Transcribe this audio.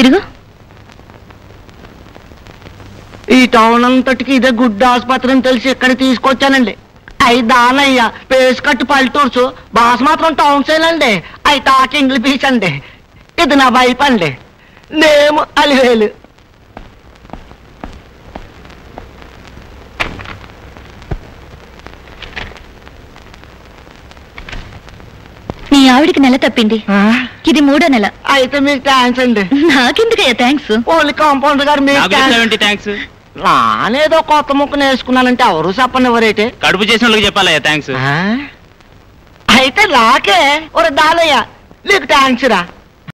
తిరుగు ఈ టౌన్ అంతటికి ఇదే గుడ్ ఆసుపత్రి అని తెలిసి ఇక్కడ తీసుకొచ్చానండి అయి దానయ్య పేస్ కట్టు పల్లెటూర్సు బాస్ మాత్రం టౌన్ సైల్ అండి అయి టాక్ ఇంగ్లీష్ పీస్ అండి ఇది నా వైఫ్ అండి నేమ్ అలివేలు నీ ఆవిడికి నెల తప్పింది ఇది మూడో నెల అయితే మీకు థ్యాంక్స్ అండి నాకెందుకయ్యా థ్యాంక్స్ ఓన్లీ కాంపౌండర్ గారు మీకు నాకు థాంక్స్. చెప్పేవేంటి థ్యాంక్స్ నానేదో కొత్త ముక్క నేర్చుకున్నానంటే ఎవరు చెప్పండి ఎవరైతే కడుపు చేసిన వాళ్ళకి చెప్పాలయ్యా థ్యాంక్స్ అయితే నాకే ఒక దానయ్య నీకు థ్యాంక్స్ రా